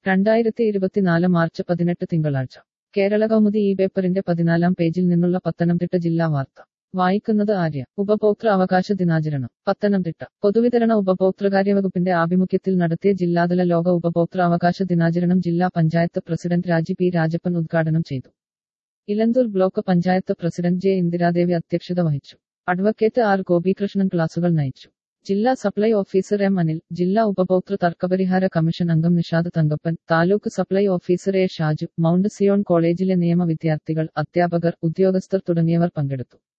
രണ്ടായിരത്തി ഇരുപത്തിനാല് മാർച്ച് പതിനെട്ട് തിങ്കളാഴ്ച കേരള കൗമുദി ഈ പേപ്പറിന്റെ പതിനാലാം പേജിൽ നിന്നുള്ള പത്തനംതിട്ട ജില്ലാ വാർത്ത വായിക്കുന്നത് ആര്യ ഉപഭോക്തൃ അവകാശ ദിനാചരണം പത്തനംതിട്ട പൊതുവിതരണ ഉപഭോക്തൃകാര്യ വകുപ്പിന്റെ ആഭിമുഖ്യത്തിൽ നടത്തിയ ജില്ലാതല ലോക ഉപഭോക്തൃ അവകാശ ദിനാചരണം ജില്ലാ പഞ്ചായത്ത് പ്രസിഡന്റ് രാജി പി രാജപ്പൻ ഉദ്ഘാടനം ചെയ്തു Elanthoor block panchayat president J Indiradevi അധ്യക്ഷത വഹിച്ചു അഡ്വക്കേറ്റ് ആർ ഗോപികൃഷ്ണൻ ക്ലാസുകൾ നയിച്ചു ജില്ലാ സപ്ലൈ ഓഫീസർ എം അനിൽ ജില്ലാ ഉപഭോക്തൃ തർക്കപരിഹാര കമ്മീഷൻ അംഗം Nishad Thankappan taluk supply officer A Shaju mount Zion കോളേജിലെ നിയമ വിദ്യാർത്ഥികൾ അധ്യാപകർ ഉദ്യോഗസ്ഥർ തുടങ്ങിയവർ പങ്കെടുത്തു